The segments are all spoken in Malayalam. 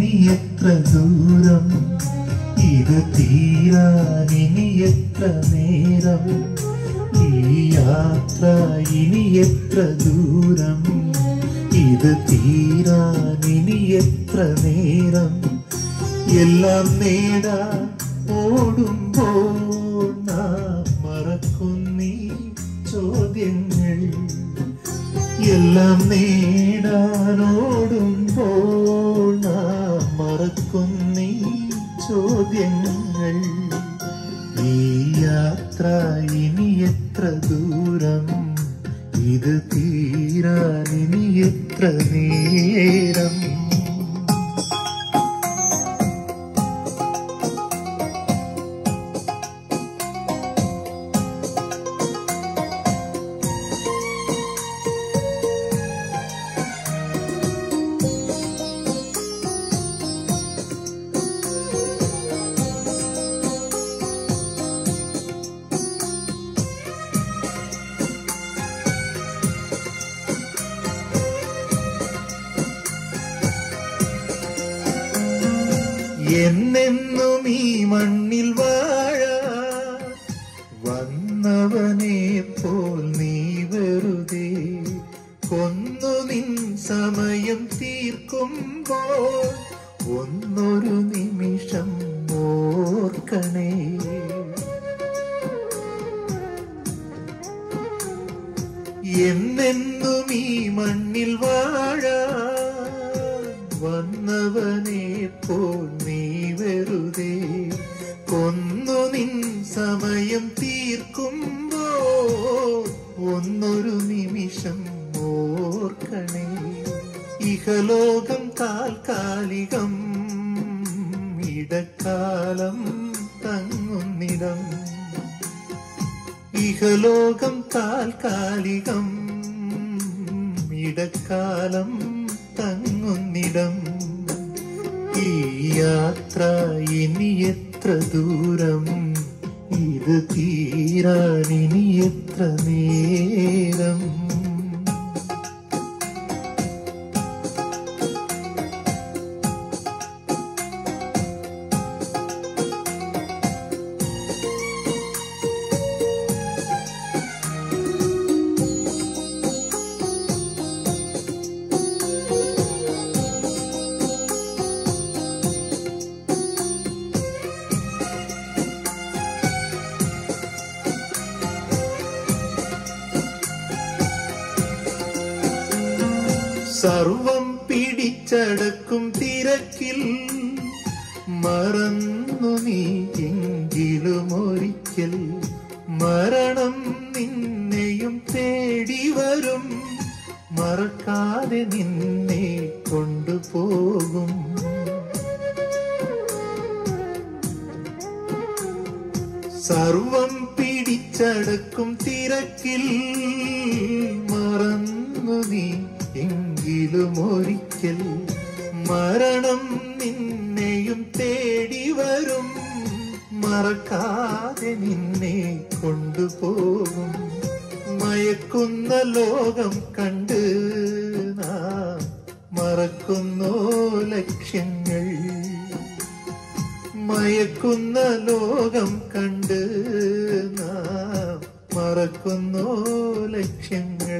ഇനി എത്ര ദൂരം ഇത് തീരാൻ ഇനി എത്ര നേരം ഈ യാത്ര ഇനി എത്ര ദൂരം ഇത് തീരാൻ ഇനി എത്ര നേരം എല്ലാം നേടാൻ ഓടുമ്പോൾ നാം മറക്കുന്നീ ചോദ്യങ്ങൾ എല്ലാം നേടാനോടുമ്പോൾ നാം മറക്കുന്നീ ചോദ്യങ്ങൾ ഈ യാത്ര ഇനി എത്ര ദൂരം ഇത് തീരാൻ ഇനി എത്ര നേരം എന്നെന്നും ഈ മണ്ണിൽ വാഴ വന്നവനെ പോൽ നീ വെറുതെ കൊന്നു നിൻ സമയം തീർക്കുമ്പോൾ ഒന്നൊരു നിമിഷം ഓർക്കണേ എന്നെന്നും ഈ മണ്ണിൽ വാഴ വന്നവനെ പോൽ നീ വെറുതെ കൊന്നു നിൻ സമയം തീർക്കുമ്പോ ഒന്നൊരു നിമിഷം ഓർക്കണേ ഇഹലോകം താൽക്കാലികം ഇടക്കാലം തങ്ങുന്നിടം ഇഹലോകം താൽക്കാലികം ഇടക്കാലം തങ്ങുന്നിടം ഈ യാത്ര ഇനി എത്ര ദൂരം ഇത് തീരാൻ ഇനി എത്ര നേരം സർവം പിടിച്ചടക്കും തിരക്കിൽ മറന്നു നീ എങ്കിലും ഒരിക്കൽ മരണം നിന്നെയും തേടി വരും മറക്കാതെ നിന്നെ കൊണ്ടുപോകും സർവം പിടിച്ചടക്കും തിരക്കിൽ മറന്നു നീ എങ്കിലും ഒരിക്കൽ മരണം നിന്നെയും തേടി വരും മറക്കാതെ നിന്നെ കൊണ്ടുപോകും മയക്കുന്ന ലോകം കണ്ട് നാം മറക്കുന്നോ ലക്ഷ്യങ്ങൾ മയക്കുന്ന ലോകം കണ്ട് നാം മറക്കുന്നോ ലക്ഷ്യങ്ങൾ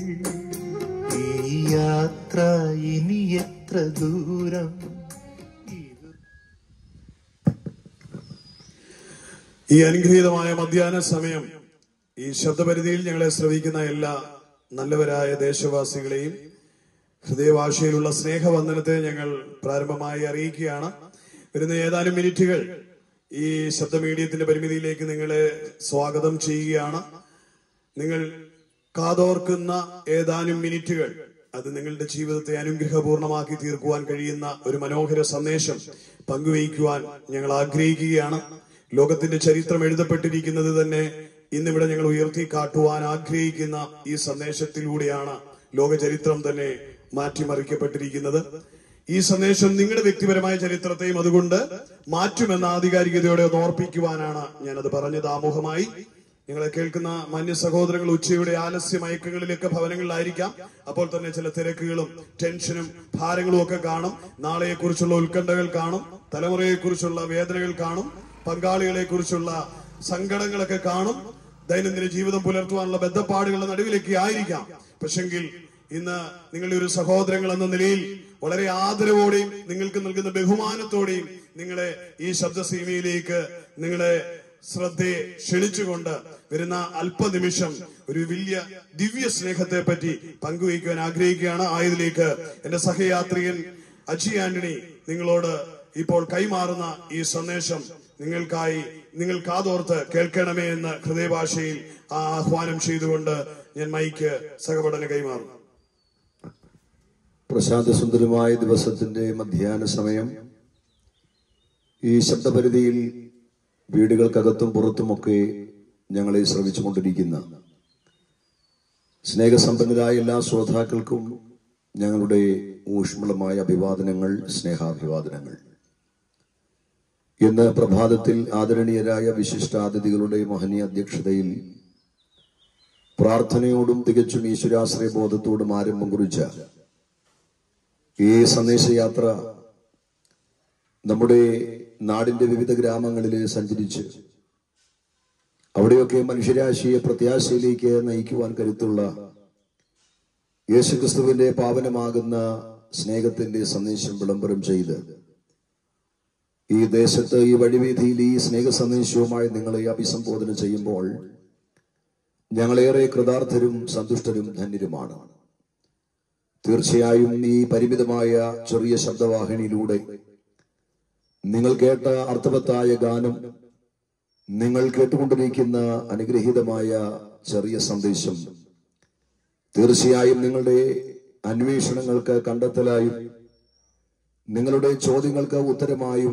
ഈ യാത്ര ഇനി എത്ര ദൂരം ഇത് ഈ അനുഗ്രഹീതമായ മധ്യാഹ്ന സമയം ഈ ശബ്ദപരിധിയിൽ ഞങ്ങളെ ശ്രവിക്കുന്ന എല്ലാ നല്ലവരായ ദേശവാസികളെയും ഹൃദയഭാഷയിലുള്ള സ്നേഹവന്ദനത്തെ ഞങ്ങൾ പ്രാരംഭമായി അറിയിക്കുകയാണ് വരുന്ന ഏതാനും മിനിറ്റുകൾ ഈ ശബ്ദ മീഡിയത്തിന്റെ പരിമിതിയിലേക്ക് നിങ്ങളെ സ്വാഗതം ചെയ്യുകയാണ് നിങ്ങൾ കാതോർക്കുന്ന ഏതാനും മിനിറ്റുകൾ അത് നിങ്ങളുടെ ജീവിതത്തെ അനുഗ്രഹപൂർണമാക്കി തീർക്കുവാൻ കഴിയുന്ന ഒരു മനോഹര സന്ദേശം പങ്കുവയ്ക്കുവാൻ ഞങ്ങൾ ആഗ്രഹിക്കുകയാണ് ലോകത്തിന്റെ ചരിത്രം എഴുതപ്പെട്ടിരിക്കുന്നത് തന്നെ ഇന്നിവിടെ ഞങ്ങൾ ഉയർത്തി കാട്ടുവാൻ ആഗ്രഹിക്കുന്ന ഈ സന്ദേശത്തിലൂടെയാണ് ലോക ചരിത്രം തന്നെ മാറ്റിമറിക്കപ്പെട്ടിരിക്കുന്നത് ഈ സന്ദേശം നിങ്ങളുടെ വ്യക്തിപരമായ ചരിത്രത്തെയും അതുകൊണ്ട് മാറ്റുമെന്ന ആധികാരികതയോടെ ഒന്ന് ഓർപ്പിക്കുവാനാണ് ഞാനത് പറഞ്ഞത് ആമുഖമായി നിങ്ങളെ കേൾക്കുന്ന മാന്യ സഹോദരങ്ങൾ ഉച്ചയുടെ ആലസ്യ മയക്കങ്ങളിലൊക്കെ ഭവനങ്ങളിലായിരിക്കാം അപ്പോൾ തന്നെ ചില തിരക്കുകളും ടെൻഷനും ഭാരങ്ങളും ഒക്കെ കാണും നാളെയെക്കുറിച്ചുള്ള ഉത്കണ്ഠകൾ കാണും തലമുറയെക്കുറിച്ചുള്ള വേദനകൾ കാണും പങ്കാളികളെ കുറിച്ചുള്ള സങ്കടങ്ങളൊക്കെ കാണും ദൈനംദിന ജീവിതം പുലർത്തുവാനുള്ള ബന്ധപ്പാടുകളുടെ നടുവിലേക്ക് ആയിരിക്കാം പക്ഷെങ്കിൽ ഇന്ന് നിങ്ങളുടെ ഒരു സഹോദരങ്ങൾ എന്ന നിലയിൽ വളരെ ആദരവോടെയും നിങ്ങൾക്ക് നൽകുന്ന ബഹുമാനത്തോടെയും നിങ്ങളെ ഈ ശബ്ദസീമയിലേക്ക് നിങ്ങളെ ശ്രദ്ധയെ ക്ഷണിച്ചുകൊണ്ട് വരുന്ന അല്പനിമിഷം ഒരു വലിയ ദിവ്യ സ്നേഹത്തെ പറ്റി പങ്കുവയ്ക്കുവാൻ ആഗ്രഹിക്കുകയാണ് ആയതിലേക്ക് എന്റെ സഹയാത്രികൻ അജി ആന്റണി നിങ്ങളോട് ഇപ്പോൾ കൈമാറുന്ന ഈ സന്ദേശം നിങ്ങൾക്കായി നിങ്ങൾ കാതോർത്ത് കേൾക്കണമേ എന്ന് ഹൃദയഭാഷയിൽ ആ ആഹ്വാനം ചെയ്തുകൊണ്ട് ഞാൻ മൈക്ക് സഹപഠന കൈമാറുന്നു പ്രശാന്തസുന്ദരമായ ദിവസത്തിന്റെ മധ്യാഹ്ന സമയം ഈ ശബ്ദപരിധിയിൽ വീടുകൾക്കകത്തും പുറത്തുമൊക്കെ ഞങ്ങളെ ശ്രവിച്ചുകൊണ്ടിരിക്കുന്ന സ്നേഹസമ്പന്നരായ എല്ലാ ശ്രോതാക്കൾക്കും ഞങ്ങളുടെ ഊഷ്മളമായ അഭിവാദനങ്ങൾ സ്നേഹാഭിവാദനങ്ങൾ ഇന്ന് പ്രഭാതത്തിൽ ആദരണീയരായ വിശിഷ്ടാതിഥികളുടെ മഹനീയ അധ്യക്ഷതയിൽ പ്രാർത്ഥനയോടും തികച്ചും ഈശ്വരാശ്രയ ബോധത്തോടും ആരംഭം കുറിച്ച ഈ സന്ദേശയാത്ര നമ്മുടെ നാടിന്റെ വിവിധ ഗ്രാമങ്ങളിൽ സഞ്ചരിച്ച് അവിടെയൊക്കെ മനുഷ്യരാശിയെ പ്രത്യാശയിലേക്ക് നയിക്കുവാൻ കരുത്തുള്ള യേശുക്രിസ്തുവിന്റെ പാവനമാകുന്ന സ്നേഹത്തിന്റെ സന്ദേശം വിളംബരം ചെയ്ത് ഈ ദേശത്ത് ഈ വഴിവീതിയിൽ ഈ സ്നേഹ സന്ദേശവുമായി നിങ്ങളെ അഭിസംബോധന ചെയ്യുമ്പോൾ ഞങ്ങളേറെ കൃതാർത്ഥരും സന്തുഷ്ടരും ധന്യരുമാണ് തീർച്ചയായും ഈ പരിമിതമായ ചെറിയ ശബ്ദവാഹിനിയിലൂടെ നിങ്ങൾ കേട്ട അർത്ഥവത്തായ ഗാനം നിങ്ങൾ കേട്ടുകൊണ്ടിരിക്കുന്ന അനുഗ്രഹീതമായ ചെറിയ സന്ദേശം തീർച്ചയായും നിങ്ങളുടെ അന്വേഷണങ്ങൾക്ക് കണ്ടെത്തലായും നിങ്ങളുടെ ചോദ്യങ്ങൾക്ക് ഉത്തരമായും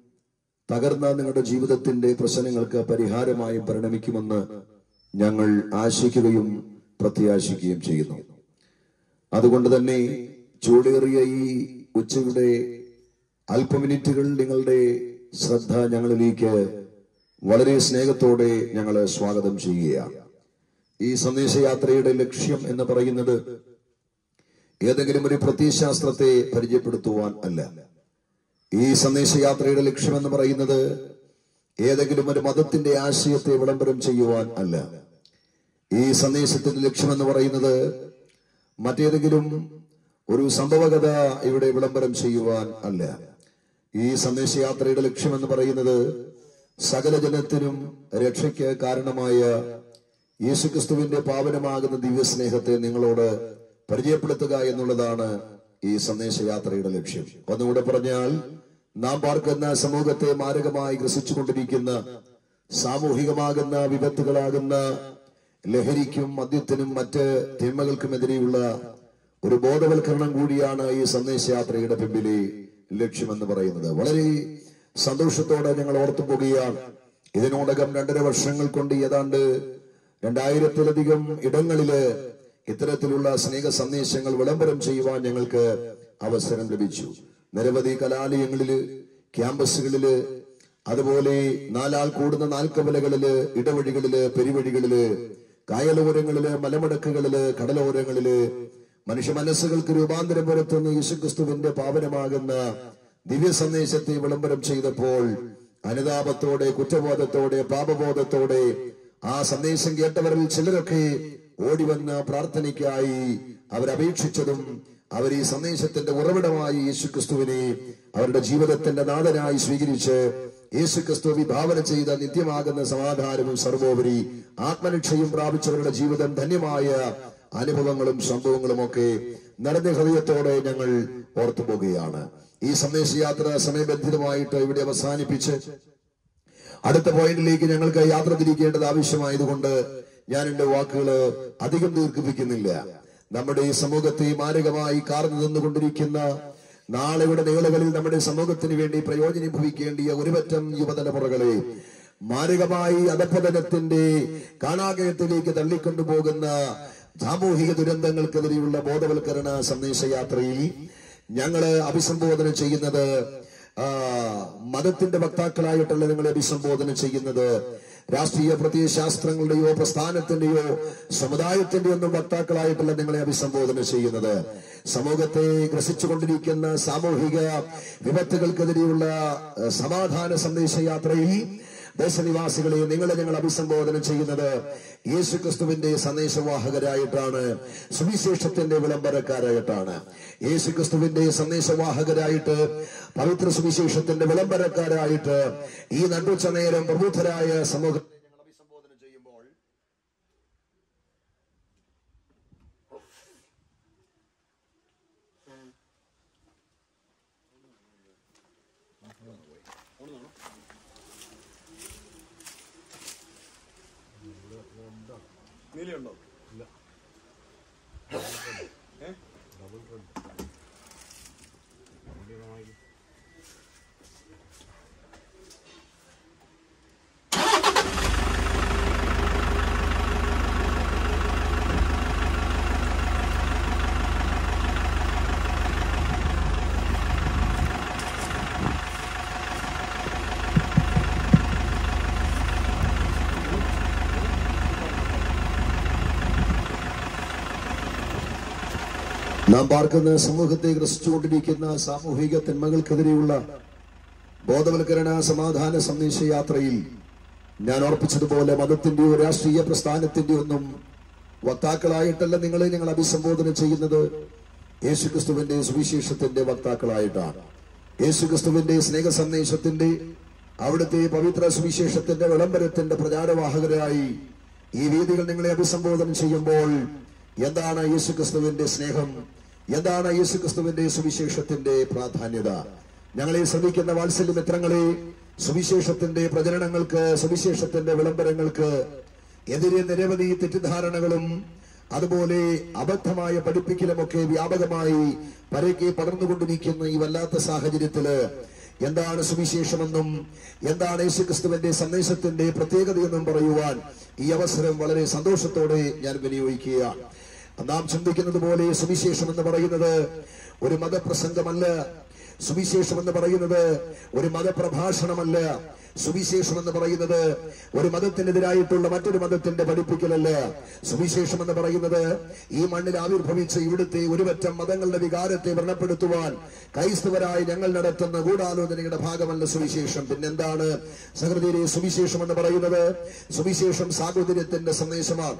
തകർന്ന നിങ്ങളുടെ ജീവിതത്തിന്റെ പ്രശ്നങ്ങൾക്ക് പരിഹാരമായും പരിണമിക്കുമെന്ന് ഞങ്ങൾ ആശിക്കുകയും പ്രത്യാശിക്കുകയും ചെയ്യുന്നു അതുകൊണ്ട് തന്നെ ചൂടേറിയ ഈ ഉച്ചയുടെ അല്പമിനിറ്റുകൾ നിങ്ങളുടെ ശ്രദ്ധ ഞങ്ങളിലേക്ക് വളരെ സ്നേഹത്തോടെ ഞങ്ങൾ സ്വാഗതം ചെയ്യുകയാണ് ഈ സന്ദേശയാത്രയുടെ ലക്ഷ്യം എന്ന് പറയുന്നത് ഏതെങ്കിലും ഒരു പ്രത്യയശാസ്ത്രത്തെ പരിചയപ്പെടുത്തുവാൻ അല്ല ഈ സന്ദേശയാത്രയുടെ ലക്ഷ്യം എന്ന് പറയുന്നത് ഏതെങ്കിലും ഒരു മതത്തിന്റെ ആശയത്തെ വിളംബരം ചെയ്യുവാൻ അല്ല ഈ സന്ദേശത്തിന്റെ ലക്ഷ്യം എന്ന് പറയുന്നത് മറ്റേതെങ്കിലും ഒരു സംഭവകഥ ഇവിടെ വിളംബരം ചെയ്യുവാൻ അല്ല ഈ സന്ദേശയാത്രയുടെ ലക്ഷ്യം എന്ന് പറയുന്നത് സകല ജനത്തിനും രക്ഷയ്ക്ക് കാരണമായ യേശുക്രിസ്തുവിന്റെ പാവനമാകുന്ന ദിവ്യസ്നേഹത്തെ നിങ്ങളോട് പരിചയപ്പെടുത്തുക എന്നുള്ളതാണ് ഈ സന്ദേശയാത്രയുടെ ലക്ഷ്യം ഒന്നുകൂടെ പറഞ്ഞാൽ നാം പാർക്കുന്ന സമൂഹത്തെ മാരകമായി ഗ്രസിച്ചുകൊണ്ടിരിക്കുന്ന സാമൂഹികമാകുന്ന വിപത്തുകളാകുന്ന ലഹരിക്കും മദ്യത്തിനും മറ്റ് തിന്മകൾക്കുമെതിരെയുള്ള ഒരു ബോധവൽക്കരണം കൂടിയാണ് ഈ സന്ദേശയാത്രയുടെ പിമ്പിലെ ലക്ഷ്യമെന്ന് പറയുന്നത് വളരെ സന്തോഷത്തോടെ ഞങ്ങൾ ഓർത്തു പോകുകയാണ് ഇതിനോടകം രണ്ടര വർഷങ്ങൾ കൊണ്ട് ഏതാണ്ട് രണ്ടായിരത്തിലധികം ഇടങ്ങളില് ഇത്തരത്തിലുള്ള സ്നേഹ സന്ദേശങ്ങൾ വിളംബരം ചെയ്യുവാൻ ഞങ്ങൾക്ക് അവസരം ലഭിച്ചു നിരവധി കലാലയങ്ങളില് ക്യാമ്പസുകളില് അതുപോലെ നാലാൾ കൂടുന്ന നാൽക്കവലകളില് ഇടവഴികളില് പെരുവഴികളില് കായലോരങ്ങളില് മലമടക്കുകളില് കടലോരങ്ങളില് മനുഷ്യ മനസ്സുകൾക്ക് രൂപാന്തരം വരുത്തുന്ന യേശുക്രിസ്തുവിന്റെ പാവനമാകുന്ന ദിവ്യ സന്ദേശത്തെ വിളംബരം ചെയ്തപ്പോൾ അനുതാപത്തോടെ കുറ്റബോധത്തോടെ പാപബോധത്തോടെ ആ സന്ദേശം കേട്ടവരിൽ ചിലരൊക്കെ ഓടിവന്ന് പ്രാർത്ഥനയ്ക്കായി അവരപേക്ഷിച്ചതും അവർ ഈ സന്ദേശത്തിന്റെ ഉറവിടമായി യേശുക്രിസ്തുവിനെ അവരുടെ ജീവിതത്തിന്റെ നാഥനായി സ്വീകരിച്ച് യേശുക്രിസ്തു വിഭാവന ചെയ്ത നിത്യമാകുന്ന സമാധാനവും സർവോപരി ആത്മരക്ഷയും പ്രാപിച്ചവരുടെ ജീവിതം ധന്യമായ അനുഭവങ്ങളും സംഭവങ്ങളും ഒക്കെ നിറഞ്ഞ ഹൃദയത്തോടെ ഞങ്ങൾ ഓർത്തു പോകുകയാണ് ഈ സന്ദേശയാത്ര സമയബന്ധിതമായിട്ട് ഇവിടെ അവസാനിപ്പിച്ച് അടുത്ത പോയിന്റിലേക്ക് ഞങ്ങൾക്ക് യാത്ര തിരിക്കേണ്ടത് ആവശ്യമായതുകൊണ്ട് ഞാൻ എന്റെ വാക്കുകൾ അധികം ദീർഘിപ്പിക്കുന്നില്ല നമ്മുടെ ഈ സമൂഹത്തെ മാരകമായി കാർന്നു നിന്നുകൊണ്ടിരിക്കുന്ന നാളെയുടെ നിളകളിൽ നമ്മുടെ സമൂഹത്തിന് വേണ്ടി പ്രയോജനീഭവിക്കേണ്ടിയ ഒരുപറ്റം യുവതലമുറകളെ മാരകമായി അധപതനത്തിന്റെ കാണാകയത്തിലേക്ക് തള്ളിക്കൊണ്ടുപോകുന്ന സാമൂഹിക ദുരന്തങ്ങൾക്കെതിരെയുള്ള ബോധവൽക്കരണ സന്ദേശയാത്രയിൽ ഞങ്ങള് അഭിസംബോധന ചെയ്യുന്നത് ആ, മതത്തിന്റെ വക്താക്കളായിട്ടല്ല നിങ്ങളെ അഭിസംബോധന ചെയ്യുന്നത് രാഷ്ട്രീയ പ്രത്യയശാസ്ത്രങ്ങളുടെയോ പ്രസ്ഥാനത്തിന്റെയോ സമുദായത്തിന്റെയോ ഒന്നും വക്താക്കളായിട്ടല്ല നിങ്ങളെ അഭിസംബോധന ചെയ്യുന്നത് സമൂഹത്തെ ഗ്രസിച്ചുകൊണ്ടിരിക്കുന്ന സാമൂഹിക വിപത്തുകൾക്കെതിരെയുള്ള ഏഹ്, സമാധാന സന്ദേശയാത്രയിൽ ദേശനിവാസികളെ നിങ്ങളെ ഞങ്ങൾ അഭിസംബോധന ചെയ്യുന്നത് യേശു ക്രിസ്തുവിന്റെ സന്ദേശവാഹകരായിട്ടാണ് സുവിശേഷത്തിന്റെ വിളംബരക്കാരായിട്ടാണ് യേശു ക്രിസ്തുവിന്റെ സന്ദേശവാഹകരായിട്ട് പവിത്ര സുവിശേഷത്തിന്റെ വിളംബരക്കാരായിട്ട് ഈ നട്ടുച്ച നേരം പ്രബുദ്ധരായ സമൂഹത്തെ ഞങ്ങൾ അഭിസംബോധന ചെയ്യുമ്പോൾ നീലയുണ്ടോ ഏ? നാം പാർക്കുന്ന സമൂഹത്തെ ഗ്രസിച്ചുകൊണ്ടിരിക്കുന്ന സാമൂഹിക തിന്മകൾക്കെതിരെയുള്ള ബോധവൽക്കരണ സമാധാന സന്ദേശ യാത്രയിൽ ഞാൻ ഓർപ്പിച്ചതുപോലെ മതത്തിന്റെയോ രാഷ്ട്രീയ പ്രസ്ഥാനത്തിന്റെയോ ഒന്നും വക്താക്കളായിട്ടല്ല നിങ്ങളെ ഞങ്ങൾ അഭിസംബോധന ചെയ്യുന്നത് യേശുക്രിസ്തുവിന്റെ സുവിശേഷത്തിന്റെ വക്താക്കളായിട്ടാണ് യേശുക്രിസ്തുവിന്റെ സ്നേഹ സന്ദേശത്തിന്റെ അവിടുത്തെ പവിത്ര സുവിശേഷത്തിന്റെ വിളംബരത്തിന്റെ പ്രചാരവാഹകരായി ഈ വേദികൾ നിങ്ങളെ അഭിസംബോധന ചെയ്യുമ്പോൾ എന്താണ് യേശുക്രിസ്തുവിന്റെ സ്നേഹം എന്താണ് യേശുക്രിസ്തുവിന്റെ സുവിശേഷത്തിന്റെ പ്രാധാന്യത ഞങ്ങളെ ശ്രമിക്കുന്ന വാത്സല്യ മിത്രങ്ങളെ സുവിശേഷത്തിന്റെ പ്രചരണങ്ങൾക്ക് സുവിശേഷത്തിന്റെ വിളംബരങ്ങൾക്ക് എതിരെ നിരവധി തെറ്റിദ്ധാരണകളും അതുപോലെ അബദ്ധമായ പഠിപ്പിക്കലുമൊക്കെ വ്യാപകമായി പരക്കെ പടർന്നുകൊണ്ടിരിക്കുന്ന ഈ വല്ലാത്ത സാഹചര്യത്തില് എന്താണ് സുവിശേഷമെന്നും എന്താണ് യേശുക്രിസ്തുവിന്റെ സന്ദേശത്തിന്റെ പ്രത്യേകതയെന്നും പറയുവാൻ ഈ അവസരം വളരെ സന്തോഷത്തോടെ ഞാൻ വിനിയോഗിക്കുകയാണ് നാം ചിന്തിക്കുന്നത് പോലെ സുവിശേഷം എന്ന് പറയുന്നത് ഒരു മതപ്രസംഗമല്ല സുവിശേഷം എന്ന് പറയുന്നത് ഒരു മതപ്രഭാഷണമല്ല സുവിശേഷം എന്ന് പറയുന്നത് ഒരു മതത്തിനെതിരായിട്ടുള്ള മറ്റൊരു മതത്തിന്റെ പഠിപ്പിക്കലല്ല സുവിശേഷം എന്ന് പറയുന്നത് ഈ മണ്ണിൽ ആവിർഭവിച്ച ഇവിടുത്തെ ഒരുപറ്റം മതങ്ങളുടെ വികാരത്തെ വ്രണപ്പെടുത്തുവാൻ ക്രൈസ്തവരായി ഞങ്ങൾ നടത്തുന്ന ഗൂഢാലോചനയുടെ ഭാഗമല്ല സുവിശേഷം പിന്നെന്താണ് സഹൃദയരെ സുവിശേഷം എന്ന് പറയുന്നത് സുവിശേഷം സാഹോദര്യത്തിന്റെ സന്ദേശമാണ്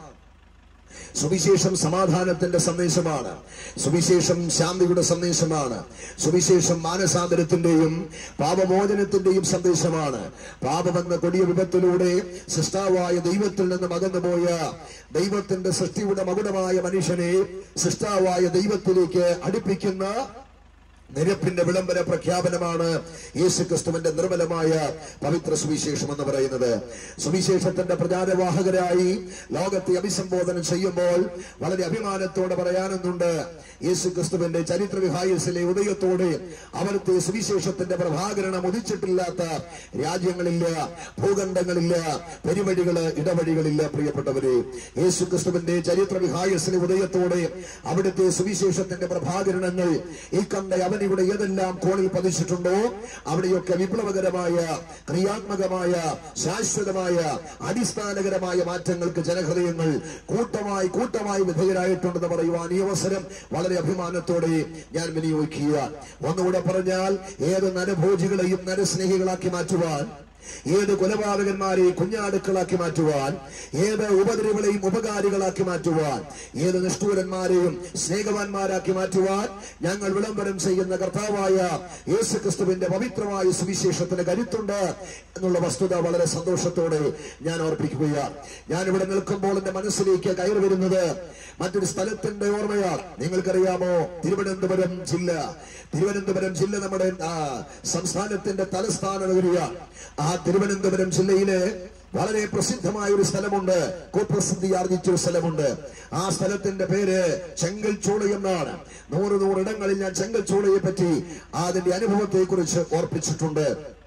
സുവിശേഷം സമാധാനത്തിന്റെ സന്ദേശമാണ് സുവിശേഷം ശാന്തിയുടെ സന്ദേശമാണ് സുവിശേഷം മാനസാന്തരത്തിന്റെയും പാപമോചനത്തിന്റെയും സന്ദേശമാണ് പാപമെന്ന കൊടിയ വിപത്തിലൂടെ സൃഷ്ടാവായ ദൈവത്തിൽ നിന്ന് അകന്നുപോയ ദൈവത്തിന്റെ സൃഷ്ടിയുടെ മകുടമായ മനുഷ്യനെ സൃഷ്ടാവായ ദൈവത്തിലേക്ക് അടുപ്പിക്കുന്ന നിരപ്പിന്റെ വിളംബര പ്രഖ്യാപനമാണ് യേശു ക്രിസ്തുവിന്റെ നിർമ്മലമായ പവിത്ര സുവിശേഷം എന്ന് പറയുന്നത് സുവിശേഷത്തിന്റെ പ്രചാരവാഹകരായി ലോകത്തെ അഭിസംബോധന ചെയ്യുമ്പോൾ വളരെ അഭിമാനത്തോടെ പറയാനെന്നുണ്ട് യേശു ക്രിസ്തുവിന്റെ ചരിത്ര വിഹായസിലെ ഉദയത്തോടെ അവിടുത്തെ സുവിശേഷത്തിന്റെ പ്രഭാകരണം ഉദിച്ചിട്ടില്ലാത്ത രാജ്യങ്ങളില്ല ഭൂഖണ്ഡങ്ങളില്ല പെരുവഴികള് ഇടവഴികളില്ല പ്രിയപ്പെട്ടവരെ യേശു ക്രിസ്തുവിന്റെ ചരിത്ര വിഹായസിലെ ഉദയത്തോടെ അവിടുത്തെ സുവിശേഷത്തിന്റെ പ്രഭാകരണങ്ങൾ ഈ കണ്ട അവൻ ഇവിടെ ഏതെല്ലാം കോണിൽ പതിച്ചിട്ടുണ്ടോ അവിടെയൊക്കെ വിപ്ലവകരമായ ക്രിയാത്മകമായ ശാശ്വതമായ അടിസ്ഥാനകരമായ മാറ്റങ്ങൾക്ക് ജനഹൃദയങ്ങൾ കൂട്ടമായി കൂട്ടമായി വിധേയരായിട്ടുണ്ടെന്ന് പറയുവാൻ ഈ അവസരം വളരെ അഭിമാനത്തോടെ ഞാൻ വിനിയോഗിക്കുക ഒന്നുകൂടെ പറഞ്ഞാൽ ഏത് നരഭോജികളെയും നരസ്നേഹികളാക്കി മാറ്റുവാൻ ഏത് കൊലപാതകന്മാരെ കുഞ്ഞാടുക്കളാക്കി മാറ്റുവാൻ ഏത് ഉപദ്രവികളെയും ഉപകാരികളാക്കി മാറ്റുവാൻ ഏത് നിഷ്ഠൂരന്മാരെയും സ്നേഹവാന്മാരാക്കി മാറ്റുവാൻ ഞങ്ങൾ വിളംബരം ചെയ്യുന്ന കർത്താവായ യേശു ക്രിസ്തുവിന്റെ പവിത്രമായ സുവിശേഷത്തിന് കരുത്തുണ്ട് എന്നുള്ള വസ്തുത വളരെ സന്തോഷത്തോടെ ഞാൻ ഓർപ്പിക്കുകയാണ് ഞാൻ ഇവിടെ നിൽക്കുമ്പോൾ എന്റെ മനസ്സിലേക്ക് കയറി വരുന്നത് മറ്റൊരു സ്ഥലത്തിന്റെ ഓർമ്മയാണ് നിങ്ങൾക്കറിയാമോ തിരുവനന്തപുരം ജില്ല തിരുവനന്തപുരം ജില്ല നമ്മുടെ ആ, സംസ്ഥാനത്തിന്റെ തലസ്ഥാന നഗരിയാണ് ആ തിരുവനന്തപുരം ജില്ലയിലെ വളരെ പ്രസിദ്ധമായ ഒരു സ്ഥലമുണ്ട് കുപ്രസിദ്ധി ആർജിച്ച ഒരു സ്ഥലമുണ്ട് ആ സ്ഥലത്തിന്റെ പേര് ചെങ്കൽച്ചോള എന്നാണ് നൂറ് നൂറിടങ്ങളിൽ ഞാൻ ചെങ്കൽച്ചോളയെ പറ്റി അതിന്റെ അനുഭവത്തെ കുറിച്ച് ഓർപ്പിച്ചിട്ടുണ്ട്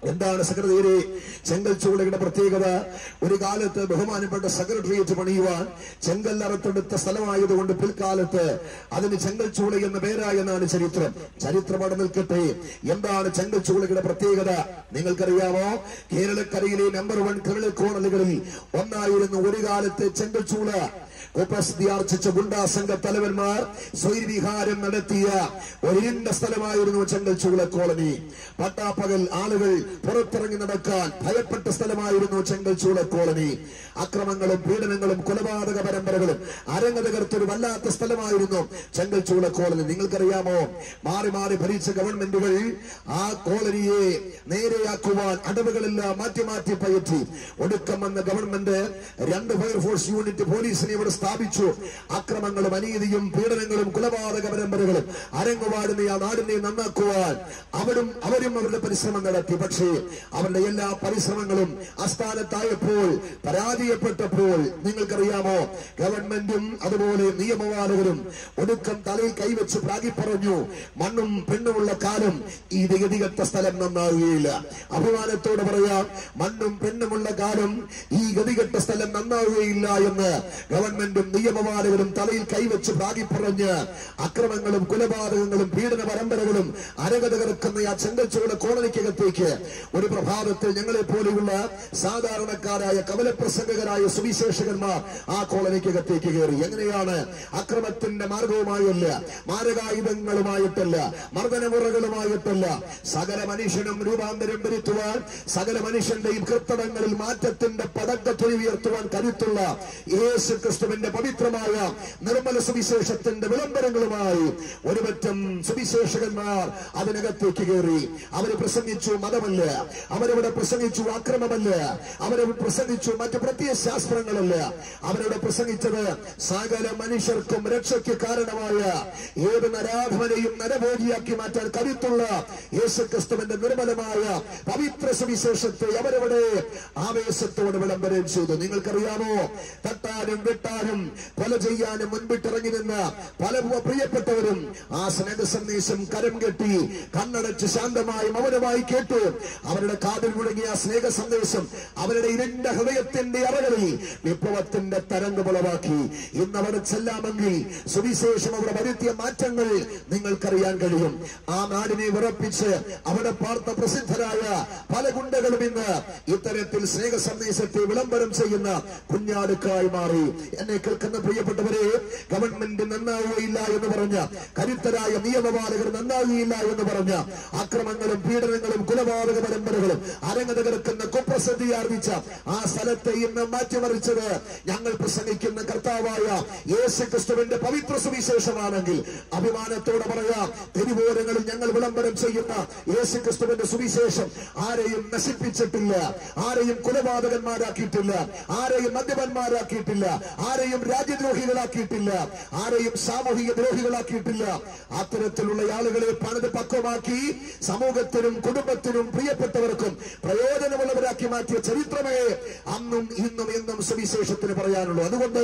എന്താണ് സെക്രട്ടറി ചെങ്കൽ ചൂളയുടെ പ്രത്യേകത ഒരു കാലത്ത് ബഹുമാനപ്പെട്ട സെക്രട്ടേറിയറ്റ് പണിയുവാൻ ചെങ്കൽ അറത്തെടുത്ത സ്ഥലമായതുകൊണ്ട് പിൽക്കാലത്ത് അതിന് ചെങ്കൽ ചൂള എന്ന പേരായെന്നാണ് ചരിത്രം ചരിത്രം അവിടെ നിൽക്കട്ടെ എന്താണ് ചെങ്കൽ ചൂളയുടെ പ്രത്യേകത നിങ്ങൾക്കറിയാമോ കേരളക്കരയിലെ നമ്പർ വൺ ക്രിമിനൽ കോണലുകളിൽ ഒന്നായിരുന്നു ഒരു കാലത്ത് ചെങ്കൽ ചൂള കുപ്രസിദ്ധി ആർജിച്ച ഗുണ്ടാ സംഘ തലവന്മാർ സ്വൈരവിഹാരം നടത്തിയ ഒരിരുണ്ട സ്ഥലമായിരുന്നു ചെങ്കൽ ചൂള കോളനി പട്ടാപ്പകൽ ആളുകൾ പുറത്തിറങ്ങി നടക്കാൻ ഭയപ്പെട്ട സ്ഥലമായിരുന്നു ചെങ്കൽ ചൂള കോളനി അക്രമങ്ങളും പീഡനങ്ങളും കൊലപാതക പരമ്പരകളും അരങ്ങതകർത്തൊരു വല്ലാത്ത സ്ഥലമായിരുന്നു ചെങ്കൽ ചൂള കോളനി നിങ്ങൾക്കറിയാമോ മാറി മാറി ഭരിച്ച ഗവൺമെന്റുകൾ ആ കോളനിയെ നേരെയാക്കുവാൻ അടവുകളെല്ലാം മാറ്റി മാറ്റി പയറ്റി ഒടുക്കം വന്ന ഗവൺമെന്റ് രണ്ട് ഫയർഫോഴ്സ് യൂണിറ്റ് പോലീസിനെ ഇവിടെ സ്ഥാപിച്ചു അക്രമങ്ങളും അനീതിയും പീഡനങ്ങളും കൊലപാതക പരമ്പരകളും അരങ്ങുവാടുന്ന ആ നാടിനെ നന്നാക്കുവാൻ അവരും അവരും അവരുടെ പരിശ്രമം നടത്തി പക്ഷേ അവരുടെ എല്ലാ പരിശ്രമങ്ങളും അസ്ഥാനത്തായപ്പോൾ പരാജയപ്പെട്ടപ്പോൾ നിങ്ങൾക്കറിയാമോ ഗവൺമെന്റും അതുപോലെ നിയമപാലകരും ഒടുക്കം തലയിൽ കൈവച്ച് പ്രാഗി പറഞ്ഞു മണ്ണും പെണ്ണുമുള്ള കാലം ഈ ഗതികെട്ട സ്ഥലം നന്നാവുകയില്ല അഭിമാനത്തോടെ പറയാം മണ്ണും പെണ്ണുമുള്ള കാലം ഈ ഗതികെട്ട സ്ഥലം നന്നാവുകയില്ല എന്ന് ഗവൺമെന്റും നിയമപാലകരും തലയിൽ കൈവച്ച് പ്രാഗി പറഞ്ഞ് അക്രമങ്ങളും കൊലപാതകങ്ങളും പീഡന പരമ്പരകളും അരകത കിടക്കുന്ന ആ ചെങ്കച്ചോള കോളനിക്കകത്തേക്ക് ഒരു പ്രഭാതത്തിൽ ഞങ്ങളെ പോലെയുള്ള സാധാരണക്കാരായ കവലപ്രസംഗകരായ സുവിശേഷകന്മാർ ആ കോളനിക്കകത്തേക്ക് കയറി എങ്ങനെയാണ് അക്രമത്തിന്റെ മാർഗവുമായല്ല മാരകായുധങ്ങളുമായിട്ടല്ല മർദ്ദനമുറകളുമായിട്ടല്ല സകല മനുഷ്യനും രൂപാന്തരം വരുത്തുവാൻ സകല മനുഷ്യന്റെയും കൃത്തടങ്ങളിൽ മാറ്റത്തിന്റെ പടക്കത്തൊഴി ഉയർത്തുവാൻ കരുത്തുള്ള യേശു ക്രിസ്തുവിന്റെ പവിത്രമായ നിർമ്മല സുവിശേഷത്തിന്റെ വിളംബരങ്ങളുമായി ഒരുപറ്റം സുവിശേഷകന്മാർ അതിനകത്തേക്ക് കയറി അവര് പ്രസംഗിച്ചു മതമല്ല അവരവിടെ പ്രസംഗിച്ചു അക്രമമല്ല അവരവിടെ പ്രസംഗിച്ചു മറ്റു പ്രത്യേക ശാസ്ത്രങ്ങളല്ല അവരവിടെ പ്രസംഗിച്ചത് സകല മനുഷ്യർക്കും രക്ഷയ്ക്ക് കാരണമായ ഏത് നരാധമനെയും നരഭോജിയാക്കി മാറ്റാൻ കരുത്തുള്ള യേശു ക്രിസ്തുവിന്റെ നിർമ്മലമായ പവിത്ര സുവിശേഷത്തെ അവരവിടെ ആവേശത്തോടെ വിളംബരം ചെയ്തു നിങ്ങൾക്കറിയാമോ തട്ടാനും വെട്ടാനും കൊല ചെയ്യാനും മുൻപിട്ടിറങ്ങി നിന്ന പല പ്രിയപ്പെട്ടവരും ആ സ്നേഹ സന്ദേശം കരം കെട്ടി കണ്ണടച്ച് ശാന്തമായി മൗനമായി കേട്ടു അവരുടെ കാതിൽ മുഴങ്ങിയ ആ സ്നേഹ സന്ദേശം അവരുടെ ഇരുണ്ട ഹൃദയത്തിന്റെ അറകളിൽ വിപ്ലവത്തിന്റെ തരംഗമുളവാക്കി ഇന്ന് അവിടെ ചെല്ലാമെങ്കിൽ സുവിശേഷം അവിടെ വരുത്തിയ മാറ്റങ്ങൾ നിങ്ങൾക്കറിയാൻ കഴിയും ആ നാടിനെ വിറപ്പിച്ച് അവിടെ പാർത്ത പ്രസിദ്ധരായ പല ഗുണ്ടകളും ഇന്ന് ഇത്തരത്തിൽ സ്നേഹ സന്ദേശത്തെ വിളംബരം ചെയ്യുന്ന കുഞ്ഞാടുക്കായി മാറി എന്നെ കേൾക്കുന്ന പ്രിയപ്പെട്ടവരെ ഗവൺമെന്റ് നന്നാവുകയില്ല എന്ന് പറഞ്ഞ കരുത്തരായ നിയമപാലകർ നന്നാവുകയില്ല എന്ന് പറഞ്ഞ അക്രമങ്ങളും പീഡനങ്ങളും കൊലപാതക പരമ്പരകളും അരങ്ങത കിടക്കുന്ന കുപ്രസിദ്ധി ആർജിച്ച ആ സ്ഥലത്തെ ഇന്ന് മാറ്റിമറിച്ചത് ഞങ്ങൾ പ്രസംഗിക്കുന്ന കർത്താവായ യേശു ക്രിസ്തുവിന്റെ പവിത്ര സുവിശേഷമാണെങ്കിൽ അഭിമാനത്തോടെ പറയാം തെരുവോരങ്ങളിൽ ഞങ്ങൾ വിളംബരം ചെയ്യുന്ന യേശു ക്രിസ്തുവിന്റെ സുവിശേഷം ആരെയും നശിപ്പിച്ചിട്ടില്ല ആരെയും കൊലപാതകന്മാരാക്കിയിട്ടില്ല ആരെയും മദ്യപന്മാരാക്കിയിട്ടില്ല ആരെയും രാജ്യദ്രോഹികളാക്കിയിട്ടില്ല ആരെയും സാമൂഹിക ദ്രോഹികളാക്കിയിട്ടില്ല അത്തരത്തിലുള്ള ആളുകളെ പണിത് പക്വമാക്കി സമൂഹത്തിനും കുടുംബത്തിനും പ്രിയപ്പെട്ടവർക്കും പ്രയോജനമുള്ളവരാക്കി മാറ്റിയ ചരിത്രമേ അന്നും ഇന്നും എന്നും സുവിശേഷത്തിന് പറയാനുള്ളൂ അതുകൊണ്ട്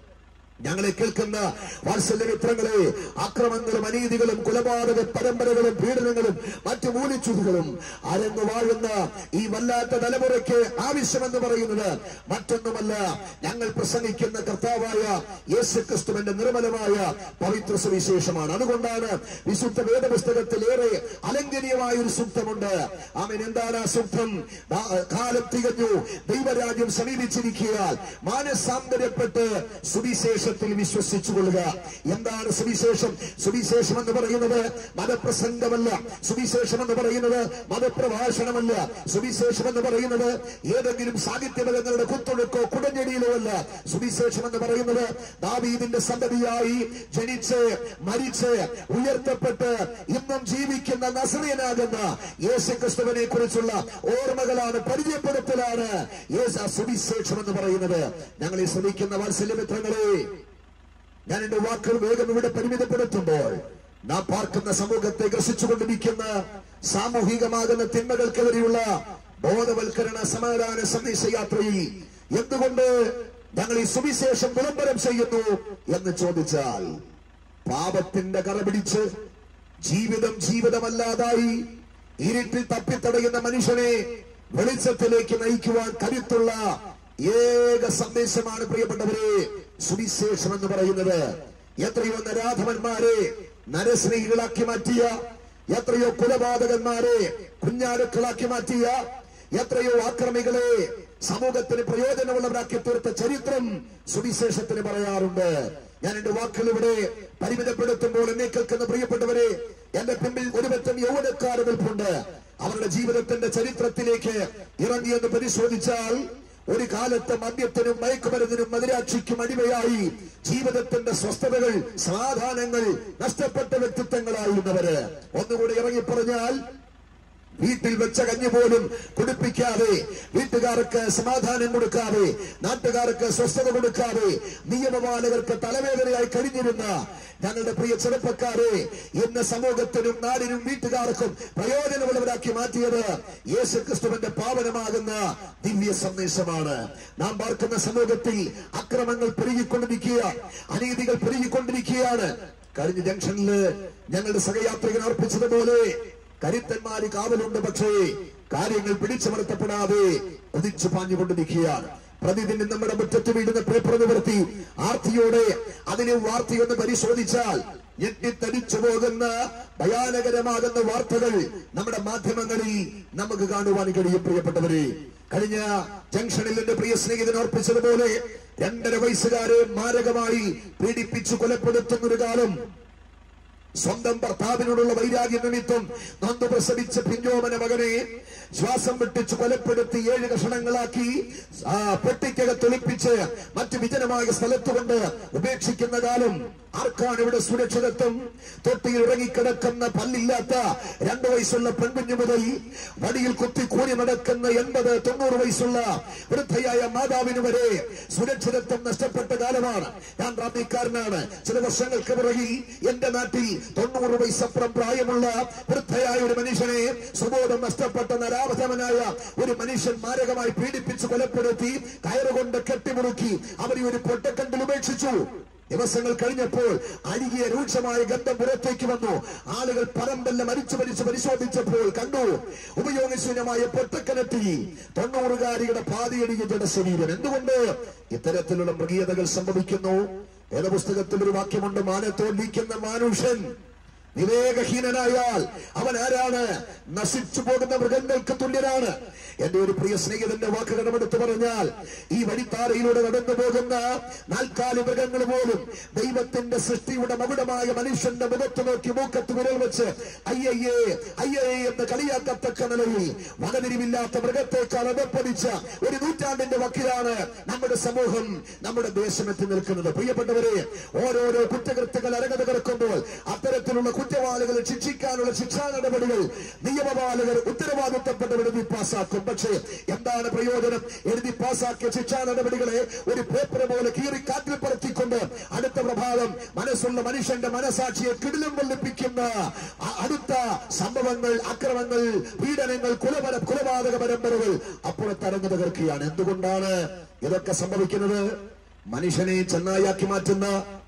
ഞങ്ങളെ കേൾക്കുന്ന വാത്സല്യമിത്രങ്ങളെ അക്രമങ്ങളും അനീതികളും കൊലപാതക പരമ്പരകളും പീഡനങ്ങളും മറ്റു മൂലിച്ചുതുകളും അരങ്ങു വാഴുന്ന ഈ വല്ലാത്ത തലമുറയ്ക്ക് ആവശ്യമെന്ന് പറയുന്നത് മറ്റൊന്നുമല്ല ഞങ്ങൾ പ്രസംഗിക്കുന്ന കർത്താവായ യേശു ക്രിസ്തുവിന്റെ നിർമ്മലമായ പവിത്ര സുവിശേഷമാണ് അതുകൊണ്ടാണ് വിശുദ്ധ വേദപുസ്തകത്തിൽ ഏറെ അലംഘനീയമായ ഒരു സൂക്തമുണ്ട് ആമൻ എന്താണ് ആ സൂക്തം ദാ- കാലം തികഞ്ഞു ദൈവരാജ്യം സമീപിച്ചിരിക്കുകയാൽ മാനസാന്തരപ്പെട്ട് സുവിശേഷത്തിൽ വിശ്വസിച്ചു കൊള്ളുക എന്താണ് സുവിശേഷം സുവിശേഷം എന്ന് പറയുന്നത് മതപ്രസംഗമല്ല സുവിശേഷം എന്ന് പറയുന്നത് മതപ്രഭാഷണമല്ല സുവിശേഷം എന്ന് പറയുന്നത് ഏതെങ്കിലും സാഹിത്യപദങ്ങളുടെ കുത്തൊഴുക്കോ കുടഞ്ഞടിയിലോ അല്ല സുവിശേഷം എന്ന് പറയുന്നത് ദാവീദിന്റെ സന്തതിയായി ജനിച്ച് മരിച്ച് ഉയർത്തപ്പെട്ട് ഇന്നും ജീവിക്കുന്ന നസറിയനാകുന്ന യേശു ക്രിസ്തുവിനെ കുറിച്ചുള്ള ഓർമ്മകളാണ് പരിചയപ്പെടുത്തലാണ് യേശു സുവിശേഷം എന്ന് പറയുന്നത് ഞങ്ങളെ ശ്രമിക്കുന്ന വാത്സല്യമിത്രങ്ങളെ ഞാൻ എന്റെ വാക്കുകൾ വേഗം ഇവിടെ പരിമിതപ്പെടുത്തുമ്പോൾ നാം പാർക്കുന്ന സമൂഹത്തെ ഗ്രസിച്ചുകൊണ്ടിരിക്കുന്ന സാമൂഹികമാകുന്ന തിന്മകൾക്കെതിരെയുള്ള ബോധവൽക്കരണ സമാധാന സന്ദേശ യാത്രയിൽ എന്തുകൊണ്ട് ഞങ്ങൾ ഈ സുവിശേഷം വിളംബരം ചെയ്യുന്നു എന്ന് ചോദിച്ചാൽ പാപത്തിന്റെ കറ പിടിച്ച് ജീവിതം ജീവിതമല്ലാതായി ഇരുട്ടിൽ തപ്പിത്തടയുന്ന മനുഷ്യനെ വെളിച്ചത്തിലേക്ക് നയിക്കുവാൻ കരുത്തുള്ള ഏക സന്ദേശമാണ് പ്രിയപ്പെട്ടവരെ സുവിശേഷം എന്ന് പറയുന്നത് എത്രയോ നരാധവന്മാരെ നരസ്നേഹികളാക്കി മാറ്റിയ എത്രയോ കൊലപാതകന്മാരെ കുഞ്ഞാടുക്കളാക്കി മാറ്റിയ എത്രയോ ആക്രമികളെ സമൂഹത്തിന് പ്രയോജനമുള്ളവരാക്കി തീർത്ത ചരിത്രം സുവിശേഷത്തിന് പറയാറുണ്ട് ഞാൻ എന്റെ വാക്കുകൾ ഇവിടെ പരിമിതപ്പെടുത്തുമ്പോൾ എന്നെ കേൾക്കുന്ന പ്രിയപ്പെട്ടവരെ എന്റെ പിന്നിൽ ഒരുപറ്റം യൗവനക്കാർ നിൽപ്പുണ്ട് അവരുടെ ജീവിതത്തിന്റെ ചരിത്രത്തിലേക്ക് ഇറങ്ങിയെന്ന് പരിശോധിച്ചാൽ ഒരു കാലത്ത് മദ്യത്തിനും മയക്കുമരുന്നിനും മതിരാക്ഷിക്കും അടിമയായി ജീവിതത്തിന്റെ സ്വസ്ഥതകൾ സമാധാനങ്ങൾ നഷ്ടപ്പെട്ട വ്യക്തിത്വങ്ങളായിരുന്നവര് ഒന്നുകൂടി ഇറങ്ങി പറഞ്ഞാൽ വീട്ടിൽ വെച്ച കഞ്ഞി പോലും കുടിപ്പിക്കാതെ വീട്ടുകാർക്ക് സമാധാനം കൊടുക്കാതെ നാട്ടുകാർക്ക് സ്വസ്ഥത കൊടുക്കാതെ നിയമപാലകർക്ക് തലവേദനയായി കഴിഞ്ഞിരുന്ന ഞങ്ങളുടെ പ്രിയ ചെറുപ്പക്കാരെ ഇന്ന് സമൂഹത്തിനും നാടിനും വീട്ടുകാർക്കും പ്രയോജനമുള്ളവരാക്കി മാറ്റിയത് യേശു ക്രിസ്തുവിന്റെ പാവനമാകുന്ന ദിവ്യ സന്ദേശമാണ് നാം പാർക്കുന്ന സമൂഹത്തിൽ അക്രമങ്ങൾ പെരുകിക്കൊണ്ടിരിക്കുക അനീതികൾ പെരുകിക്കൊണ്ടിരിക്കുകയാണ് കഴിഞ്ഞ ജംഗ്ഷനില് ഞങ്ങളുടെ സഹയാത്രികൻ അർപ്പിച്ചതുപോലെ കരുത്തന്മാര് കാവലുണ്ട് പക്ഷേ കാര്യങ്ങൾ പിടിച്ചമർത്തപ്പെടാതെ കുതിച്ചു പാഞ്ഞുകൊണ്ടിരിക്കുകയാണ് പ്രതിദിനം നമ്മുടെ മുറ്റത്ത് വീഴുന്ന പേപ്പർ നിവർത്തി ആർത്തിയോടെ അതിനെ വാർത്തയൊന്ന് പരിശോധിച്ചാൽ ഞെട്ടിത്തടിച്ചു പോകുന്ന ഭയാനകരമാകുന്ന വാർത്തകൾ നമ്മുടെ മാധ്യമങ്ങളിൽ നമുക്ക് കാണുവാൻ കഴിയും പ്രിയപ്പെട്ടവരെ കഴിഞ്ഞ ജംഗ്ഷനിൽ എന്റെ പ്രിയ സ്നേഹിതൻ ഓർപ്പിച്ചതുപോലെ രണ്ടര വയസ്സുകാരെ മാരകമായി പീഡിപ്പിച്ചു കൊലപ്പെടുത്തുന്ന ഒരു കാലം സ്വന്തം ഭർത്താവിനോടുള്ള വൈരാഗ്യ നിമിത്തം നന്ദു പ്രസവിച്ച പിഞ്ചോമന മകനെ ശ്വാസം വെട്ടിച്ച് കൊലപ്പെടുത്തി ഏഴ് കഷണങ്ങളാക്കി ആ പെട്ടിക്കകത്ത് ഒളിപ്പിച്ച് മറ്റു വിജനമായ സ്ഥലത്ത് കൊണ്ട് ഉപേക്ഷിക്കുന്ന കാലം ആർക്കാണ് ഇവിടെ സുരക്ഷിതത്വം തൊട്ടിയിൽ ഇറങ്ങിക്കിടക്കുന്ന പല്ലില്ലാത്ത രണ്ടു വയസ്സുള്ള പെൺകുഞ്ഞു മുതൽ വടിയിൽ കുത്തി കൂടി നടക്കുന്ന എൺപത് തൊണ്ണൂറ് വയസ്സുള്ള വൃദ്ധയായ മാതാവിന് വരെ സുരക്ഷിതത്വം നഷ്ടപ്പെട്ട കാലമാണ് ഞാൻ റാന്നിക്കാരനാണ് ചില വർഷങ്ങൾക്ക് പിറകിൽ എന്റെ നാട്ടിൽ തൊണ്ണൂറ് വയസ്സപ്പുറം പ്രായമുള്ള വൃദ്ധയായ ഒരു മനുഷ്യനെ സുബോധം നഷ്ടപ്പെട്ട നരാവധമനായ ഒരു മനുഷ്യൻ മാരകമായി പീഡിപ്പിച്ച് കൊലപ്പെടുത്തി കയറുകൊണ്ട് കെട്ടിമുറുക്കി അവരെ ഒരു പൊട്ടക്കണ്ടിൽ ഉപേക്ഷിച്ചു ദിവസങ്ങൾ കഴിഞ്ഞപ്പോൾ അഴുകിയ രൂക്ഷമായ ഗന്ധം പുറത്തേക്ക് വന്നു ആളുകൾ പറമ്പെല്ലാം മരിച്ചു മരിച്ചു പരിശോധിച്ചപ്പോൾ കണ്ടു ഉപയോഗശൂന്യമായ പൊട്ടക്കിണറ്റിൽ തൊണ്ണൂറുകാരിയുടെ പാതിയടിയ ജഡശരീരം എന്തുകൊണ്ട് ഇത്തരത്തിലുള്ള മൃഗീയതകൾ സംഭവിക്കുന്നു വേദപുസ്തകത്തിൽ ഒരു വാക്യമുണ്ട് മാനത്തോലിക്കുന്ന മാനുഷൻ വിവേകഹീനനായാൽ അവൻ ആരാണ് നശിച്ചു പോകുന്ന മൃഗങ്ങൾക്ക് തുല്യനാണ് എന്റെ ഒരു പ്രിയ സ്നേഹിതന്റെ വാക്ക് കടമെടുത്ത് പറഞ്ഞാൽ ഈ വഴിത്താരയിലൂടെ നടന്നു പോകുന്ന നാൽക്കാലി മൃഗങ്ങൾ പോലും ദൈവത്തിന്റെ സൃഷ്ടിയുടെ മകുടമായ മനുഷ്യന്റെ മുഖത്ത് നോക്കി മൂക്കത്ത് വിരൽ വെച്ച് അയ്യയ്യേ അയ്യേ എന്ന് കളിയാക്കത്തക്ക നിലയിൽ വകതിരിവില്ലാത്ത മൃഗത്തെക്കാൾ അതപ്പതിച്ച ഒരു നൂറ്റാണ്ടിന്റെ വക്കിലാണ് നമ്മുടെ സമൂഹം നമ്മുടെ ദേശം എത്തി നിൽക്കുന്നത് പ്രിയപ്പെട്ടവരെ ഓരോരോ കുറ്റകൃത്യങ്ങൾ അരങ്ങത് കിടക്കുമ്പോൾ അത്തരത്തിലുള്ള കുറ്റവാളികളെ ശിക്ഷിക്കാനുള്ള ശിക്ഷാ നടപടികൾ നിയമപാലകർ ഉത്തരവാദിത്തപ്പെട്ടവർ എഴുതി പാസ്സാക്കും പക്ഷേ എന്താണ് പ്രയോജനം എഴുതി പാസ്സാക്കിയ ശിക്ഷാ നടപടികളെ ഒരു പേപ്പർ പോലെ കീറി കാറ്റിൽ പറത്തിക്കൊണ്ട് അടുത്ത പ്രഭാതം മനസ്സുള്ള മനുഷ്യന്റെ മനസാക്ഷിയെ കിടിലം കൊള്ളിപ്പിക്കുന്ന അ- അടുത്ത സംഭവങ്ങൾ അക്രമങ്ങൾ പീഡനങ്ങൾ കുലപര കൊലപാതക പരമ്പരകൾ അപ്പുറത്തരങ്ങ് തകർക്കുകയാണ് എന്തുകൊണ്ടാണ് ഇതൊക്കെ സംഭവിക്കുന്നത് മനുഷ്യനെ ചെന്നായാക്കി മാറ്റുന്ന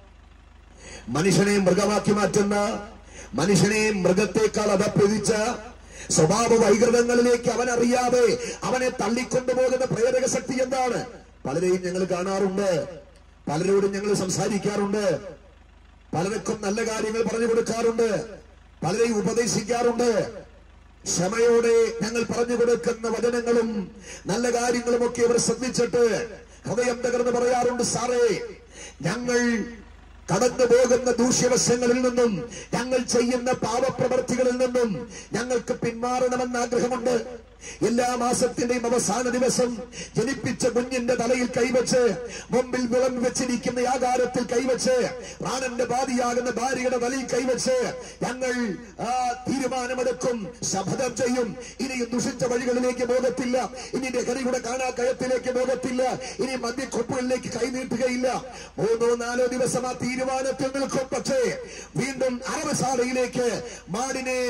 മനുഷ്യനെ മൃഗമാക്കി മാറ്റുന്ന മനുഷ്യനെ മൃഗത്തെക്കാൾ അതപ്പതിച്ച സ്വഭാവ വൈകൃതങ്ങളിലേക്ക് അവൻ അറിയാതെ അവനെ തള്ളിക്കൊണ്ടുപോകുന്ന പ്രേരക ശക്തി എന്താണ് പലരെയും ഞങ്ങൾ കാണാറുണ്ട് പലരോടും ഞങ്ങൾ സംസാരിക്കാറുണ്ട് പലർക്കും നല്ല കാര്യങ്ങൾ പറഞ്ഞു കൊടുക്കാറുണ്ട് പലരെയും ഉപദേശിക്കാറുണ്ട് ക്ഷമയോടെ ഞങ്ങൾ പറഞ്ഞു കൊടുക്കുന്ന വചനങ്ങളും നല്ല കാര്യങ്ങളും ഒക്കെ ഇവർ ശ്രദ്ധിച്ചിട്ട് ഹൃദയം തകർന്ന് പറയാറുണ്ട് സാറേ ഞങ്ങൾ കടന്നു പോകുന്ന ദൂഷ്യവശങ്ങളിൽ നിന്നും ഞങ്ങൾ ചെയ്യുന്ന പാപപ്രവർത്തികളിൽ നിന്നും ഞങ്ങൾക്ക് പിന്മാറണമെന്ന് ആഗ്രഹമുണ്ട് എല്ലാ മാസത്തിന്റെയും അവസാന ദിവസം ജനിപ്പിച്ച കുഞ്ഞിന്റെ തലയിൽ കൈവച്ച് മുമ്പിൽ വിളമ്പി വെച്ചിരിക്കുന്ന ആകാരത്തിൽ കൈവച്ച് പ്രാണന്റെ ബാധിയാകുന്ന ഭാര്യയുടെ തലയിൽ കൈവച്ച് ഞങ്ങൾ ആ തീരുമാനമെടുക്കും ശപഥം ചെയ്യും ഇനിയും ദുഷിച്ച വഴികളിലേക്ക് പോകത്തില്ല ഇനി ലഹരിയുടെ കാണാക്കയത്തിലേക്ക് പോകത്തില്ല ഇനി മദ്യക്കൊപ്പുകളിലേക്ക് കൈനീട്ടുകയില്ല മൂന്നോ നാലോ ദിവസം ആ തീരുമാനത്തിൽ നിൽക്കും പക്ഷേ വീണ്ടും അറവശാലയിലേക്ക് മാടിനെ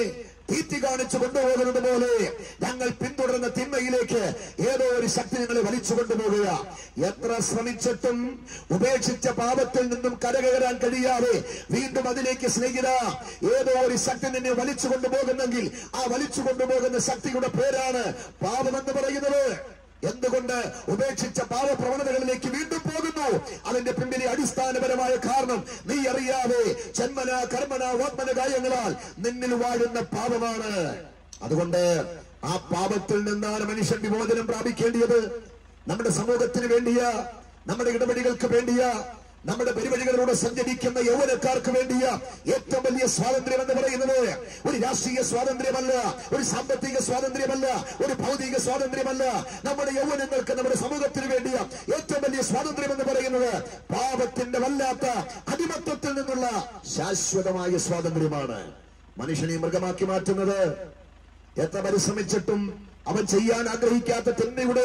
തീറ്റി കാണിച്ചു കൊണ്ടുപോകുന്നത് പോലെ ഞങ്ങൾ പിന്തുടരുന്ന തിന്മയിലേക്ക് ഏതോ ഒരു ശക്തി ഞങ്ങളെ വലിച്ചു കൊണ്ടുപോകുക എത്ര ശ്രമിച്ചിട്ടും ഉപേക്ഷിച്ച പാപത്തിൽ നിന്നും കരകയറാൻ കഴിയാതെ വീണ്ടും അതിലേക്ക് സ്നേഹിത ഏതോ ഒരു ശക്തി നിന്നെ വലിച്ചു കൊണ്ടുപോകുന്നെങ്കിൽ ആ വലിച്ചു കൊണ്ടുപോകുന്ന ശക്തിയുടെ പേരാണ് പാപമെന്ന് പറയുന്നത് എന്തുകൊണ്ട് ഉപേക്ഷിച്ച പാവപ്രവണതകളിലേക്ക് വീണ്ടും പോകുന്നു അതിന്റെ പിന്നിലെ അടിസ്ഥാനപരമായ കാരണം നീ അറിയാതെ ജന്മന കർമ്മന വാത്മന കാര്യങ്ങളാൽ നിന്നിൽ വാഴുന്ന പാപമാണ് അതുകൊണ്ട് ആ പാപത്തിൽ നിന്നാണ് മനുഷ്യൻ വിമോചനം പ്രാപിക്കേണ്ടിയത് നമ്മുടെ സമൂഹത്തിന് വേണ്ടിയ നമ്മുടെ ഇടപെടികൾക്ക് വേണ്ടിയ നമ്മുടെ പരിപാടികളിലൂടെ സഞ്ചരിക്കുന്ന യൗവനക്കാർക്ക് വേണ്ടിയ ഏറ്റവും വലിയ സ്വാതന്ത്ര്യം എന്ന് പറയുന്നത് ഒരു രാഷ്ട്രീയ സ്വാതന്ത്ര്യമല്ല ഒരു സാമ്പത്തിക സ്വാതന്ത്ര്യമല്ല ഒരു ഭൗതിക സ്വാതന്ത്ര്യമല്ല നമ്മുടെ യൗവനങ്ങൾക്ക് നമ്മുടെ സമൂഹത്തിന് വേണ്ടിയ ഏറ്റവും വലിയ സ്വാതന്ത്ര്യം എന്ന് പറയുന്നത് പാപത്തിന്റെ വല്ലാത്ത അടിമത്വത്തിൽ നിന്നുള്ള ശാശ്വതമായ സ്വാതന്ത്ര്യമാണ് മനുഷ്യനെ മൃഗമാക്കി മാറ്റുന്നത് എത്ര പരിശ്രമിച്ചിട്ടും അവൻ ചെയ്യാൻ ആഗ്രഹിക്കാത്ത തിന്മയുടെ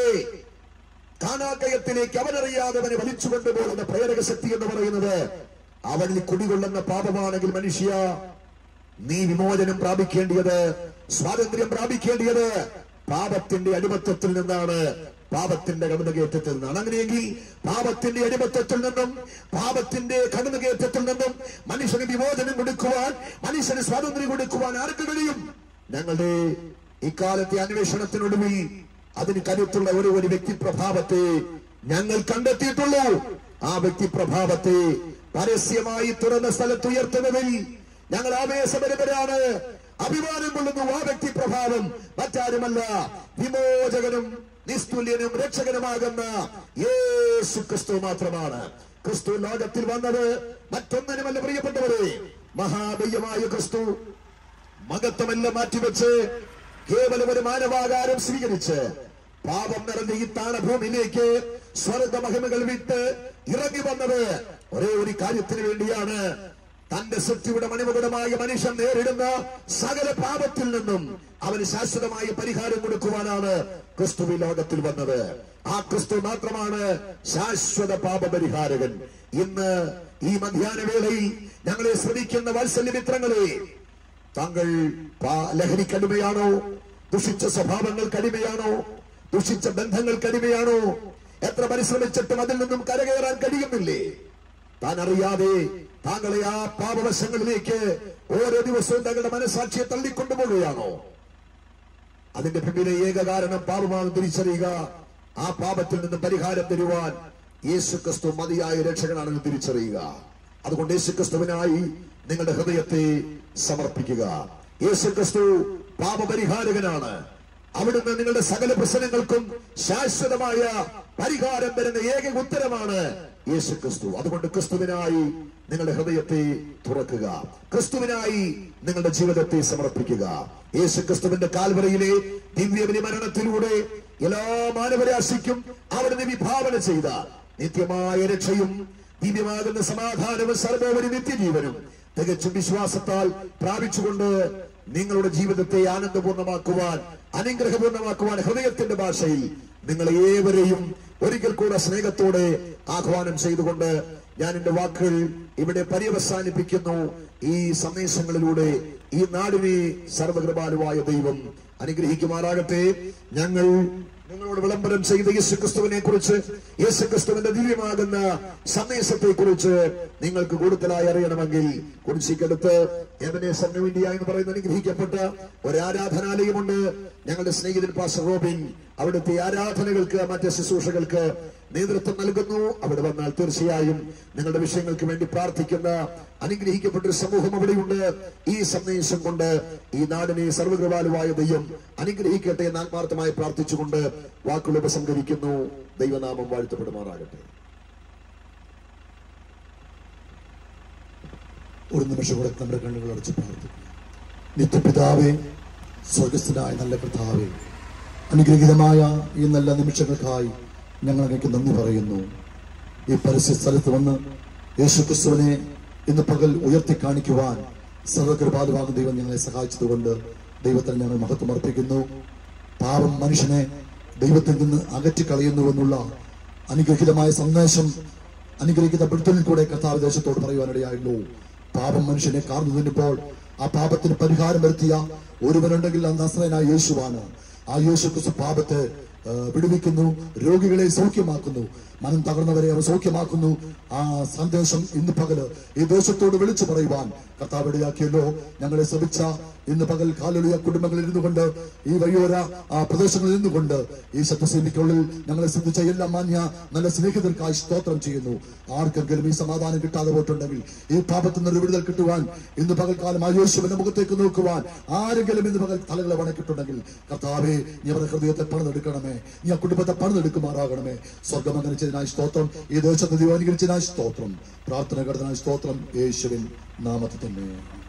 കാണാക്കയത്തിലേക്ക് അവനറിയാതെ അവനെ വലിച്ചു കൊണ്ടുപോകുന്ന പ്രേരക ശക്തി എന്ന് പറയുന്നത് അവനിൽ കുടികൊള്ളുന്ന പാപമാണെങ്കിൽ മനുഷ്യ നീ വിമോചനം പ്രാപിക്കേണ്ടിയത് സ്വാതന്ത്ര്യം പ്രാപിക്കേണ്ടിയത് പാപത്തിന്റെ അടിമത്വത്തിൽ നിന്നാണ് പാപത്തിന്റെ കടന്നുകയറ്റത്തിൽ നിന്നാണ് അങ്ങനെയെങ്കിൽ പാപത്തിന്റെ അടിമത്വത്തിൽ നിന്നും പാപത്തിന്റെ കടന്നുകയറ്റത്തിൽ നിന്നും മനുഷ്യന് വിമോചനം കൊടുക്കുവാൻ മനുഷ്യന് സ്വാതന്ത്ര്യം കൊടുക്കുവാൻ ആർക്ക് കഴിയും ഞങ്ങളുടെ ഇക്കാലത്തെ അന്വേഷണത്തിനൊടുവിൽ അതിന് കരുത്തുള്ള ഒരു ഒരു വ്യക്തിപ്രഭാവത്തെ ഞങ്ങൾ കണ്ടെത്തിയിട്ടുള്ളൂ ആ വ്യക്തിപ്രഭാവത്തെ പരസ്യമായി തുറന്ന സ്ഥലത്ത് ഉയർത്തുന്നതിൽ ഞങ്ങൾ ആവേശപരവരാണ് അഭിമാനം കൊള്ളുന്നു ആ വ്യക്തിപ്രഭാവം മറ്റാരുമല്ല വിമോചകനും നിസ്തുല്യനും രക്ഷകനുമാകുന്ന യേശു ക്രിസ്തു മാത്രമാണ് ക്രിസ്തു ലോകത്തിൽ വന്നത് മറ്റൊന്നിനുമല്ല പ്രിയപ്പെട്ടവരെ മഹാദയ്യമായ ക്രിസ്തു മകത്വമെല്ലാം മാറ്റിവെച്ച് കേവലം ഒരു മാനവാകാരം സ്വീകരിച്ച് പാപം നിറഞ്ഞ ഈ താണഭൂമിയിലേക്ക് സ്വർഗ മഹിമകൾ വിട്ട് ഇറങ്ങി വന്നത് ഒരേ ഒരു കാര്യത്തിന് വേണ്ടിയാണ് തന്റെ സൃഷ്ടിയുടെ മണിമകുടമായ മനുഷ്യൻ നേരിടുന്ന സകല പാപത്തിൽ നിന്നും അവന് ശാശ്വതമായ പരിഹാരം കൊടുക്കുവാനാണ് ക്രിസ്തു ഈ ലോകത്തിൽ വന്നത് ആ ക്രിസ്തു മാത്രമാണ് ശാശ്വത പാപപരിഹാരകൻ ഇന്ന് ഈ മധ്യാഹ്ന വേളയിൽ ഞങ്ങളെ ശ്രമിക്കുന്ന വാത്സല്യമിത്രങ്ങളെ താങ്കൾ പാ- ലഹരിക്കടിമയാണോ ദുഷിച്ച സ്വഭാവങ്ങൾ കടിമയാണോ ദുഷിച്ച ബന്ധങ്ങൾ കടിമയാണോ എത്ര പരിശ്രമിച്ചിട്ടും അതിൽ നിന്നും കരകയറാൻ കഴിയുന്നില്ലേ താൻ അറിയാതെ താങ്കളെ ആ പാപവശങ്ങളിലേക്ക് ഓരോ ദിവസവും തങ്ങളുടെ മനസാക്ഷിയെ തള്ളിക്കൊണ്ടുപോവുകയാണോ അതിന്റെ പിന്നിലെ ഏക കാരണം പാപമാണ് തിരിച്ചറിയുക ആ പാപത്തിൽ നിന്ന് പരിഹാരം തരുവാൻ യേശു ക്രിസ്തു മതിയായ രക്ഷകനാണെന്ന് തിരിച്ചറിയുക അതുകൊണ്ട് യേശു ക്രിസ്തുവിനായി നിങ്ങളുടെ ഹൃദയത്തെ സമർപ്പിക്കുക യേശു ക്രിസ്തു പാപപരിഹാരകനാണ് അവിടുന്ന് നിങ്ങളുടെ സകല പ്രശ്നങ്ങൾക്കും ശാശ്വതമായ പരിഹാരം വരുന്ന ഏക ഉത്തരമാണ് യേശു ക്രിസ്തു അതുകൊണ്ട് ക്രിസ്തുവിനായി നിങ്ങളുടെ ഹൃദയത്തെ തുറക്കുക ക്രിസ്തുവിനായി നിങ്ങളുടെ ജീവിതത്തെ സമർപ്പിക്കുക യേശു ക്രിസ്തുവിന്റെ കാൽവരയിലെ ദിവ്യബലി മരണത്തിലൂടെ എല്ലാ മാനവരാശിക്കും അവിടുന്ന് വിഭാവന ചെയ്ത നിത്യമായ രക്ഷയും ദിവ്യമാകുന്ന സമാധാനവും സർവോപരി നിത്യജീവനും തികച്ചും വിശ്വാസത്താൽ പ്രാപിച്ചുകൊണ്ട് നിങ്ങളുടെ ജീവിതത്തെ ആനന്ദപൂർണ്ണമാക്കുവാൻ അനുഗ്രഹപൂർണ്ണമാക്കുവാൻ ഹൃദയത്തിന്റെ ഭാഷയിൽ നിങ്ങളെ ഏവരെയും ഒരിക്കൽ കൂടെ സ്നേഹത്തോടെ ആഹ്വാനം ചെയ്തുകൊണ്ട് ഞാൻ എന്റെ വാക്കുകൾ ഇവിടെ പര്യവസാനിപ്പിക്കുന്നു ഈ സന്ദേശങ്ങളിലൂടെ ഈ നാടിനെ സർവകൃപാലുവായ ദൈവം അനുഗ്രഹിക്കുമാറാകട്ടെ ഞങ്ങൾ നിങ്ങളോട് വിളംബരം ചെയ്ത യേശു ക്രിസ്തുവിനെ കുറിച്ച് യേശു ക്രിസ്തുവിന്റെ ദിവ്യമാകുന്ന സന്ദേശത്തെ കുറിച്ച് നിങ്ങൾക്ക് കൂടുതലായി അറിയണമെങ്കിൽ കുറിച്ചിക്കടുത്ത് എമനേസർ ന്യൂ ഇന്ത്യ എന്ന് പറയുന്ന അനുഗ്രഹിക്കപ്പെട്ട ഒരു ആരാധനാലയമുണ്ട് ഞങ്ങളുടെ സ്നേഹിതൻ പാസ്റ്റർ റോബിൻ അവിടുത്തെ ആരാധനകൾക്ക് മറ്റ് ശുശ്രൂഷകൾക്ക് നേതൃത്വം നൽകുന്നു അവിടെ വന്നാൽ തീർച്ചയായും നിങ്ങളുടെ വിഷയങ്ങൾക്ക് വേണ്ടി പ്രാർത്ഥിക്കുന്ന അനുഗ്രഹിക്കപ്പെട്ട ഒരു സമൂഹം അവിടെയുണ്ട് ഈ സന്ദേശം കൊണ്ട് ഈ നാടിനെ സർവകൃപാലുവായ ദൈവം അനുഗ്രഹിക്കട്ടെ എന്ന് ആത്മാർത്ഥമായി പ്രാർത്ഥിച്ചുകൊണ്ട് വാക്കുകൾ ഉപസംഹരിക്കുന്നു ദൈവനാമം വാഴ്ത്തപ്പെടുമാറാകട്ടെ ഒരു നിമിഷം കൂടെ നമ്മുടെ കണ്ണുകൾ അടച്ച് പ്രാർത്ഥിക്കും നിത്യപിതാവേ സ്വർഗസ്ഥനായ നല്ല കർത്താവേ അനുഗ്രഹീതമായ ഈ നല്ല നിമിഷങ്ങൾക്കായി ഞങ്ങൾ അങ്ങേക്ക് നന്ദി പറയുന്നു ഈ പരസ്യ സ്ഥലത്ത് വന്ന് യേശു ക്രിസ്തുവിനെ ഇന്ന് പകൽ ഉയർത്തി കാണിക്കുവാൻ സർവകൃപാലുവാകുന്ന ദൈവം ഞങ്ങളെ സഹായിച്ചതുകൊണ്ട് ദൈവത്തിന് ഞങ്ങൾ മഹത്വം അർപ്പിക്കുന്നു പാപം മനുഷ്യനെ ദൈവത്തിൽ നിന്ന് അകറ്റിക്കളയുന്നുവെന്നുള്ള അനുഗ്രഹീതമായ സന്ദേശം അനുഗ്രഹിക്കപ്പെടുത്തലിൽ കൂടെ കർത്താവ് ദേശത്തോട് പറയുവാനിടയായുള്ളൂ പാപം മനുഷ്യനെ കാർന്നു തിന്നിപ്പോൾ ആ പാപത്തിന് പരിഹാരം വരുത്തിയ ഒരുവനുണ്ടെങ്കിൽ ആ നസ്രനായ യേശുവാണ് ആ യേശു ക്രിസ്തു പാപത്തെ ആ, വിടുവിക്കുന്നു രോഗികളെ സൗഖ്യമാക്കുന്നു മനം തകർന്നവരെ അവർ സൗഖ്യമാക്കുന്നു ആ സന്ദേശം ഇന്ന് പകല് ഈ ദേശത്തോട് വിളിച്ചു പറയുവാൻ കർത്താവ് ഇടയാക്കിയല്ലോ ഞങ്ങളെ ശ്രമിച്ച ഇന്ന് പകൽ കാലൊളിയ കുടുംബങ്ങളിൽ ഇരുന്നുകൊണ്ട് ഈ വഴിയോര ആ പ്രദേശങ്ങളിൽ നിന്നുകൊണ്ട് ഈ ശബ്ദസേമിക്കുള്ളിൽ ഞങ്ങളെ ശ്രദ്ധിച്ച എല്ലാ മാന്യ നല്ല സ്നേഹിതർക്കായി സ്തോത്രം ചെയ്യുന്നു ആർക്കെങ്കിലും ഈ സമാധാനം കിട്ടാതെ പോയിട്ടുണ്ടെങ്കിൽ ഈ പാപത്തിൽ നിന്ന് ഒരു വിടുതൽ കിട്ടുവാൻ ഇന്ന് പകൽക്കാലം ആ യേശുവിന്റെ മുഖത്തേക്ക് നോക്കുവാൻ ആരെങ്കിലും ഇന്ന് പകൽ തലകളെ വണക്കിട്ടുണ്ടെങ്കിൽ കർത്താവെ നീ അവരുടെ ഹൃദയത്തെ പണിതെടുക്കണമേ നീ ആ കുടുംബത്തെ പണിതെടുക്കുമാറാകണമേ സ്വർഗം അനുകരിച്ചതിനായി സ്തോത്രം ഈ ദേശത്തെ ദൈവം അനുകരിച്ചതിനായി സ്തോത്രം പ്രാർത്ഥന കടത്തിനായി സ്തോത്രം യേശുവിൻ നാമത്തിൽ തന്നെ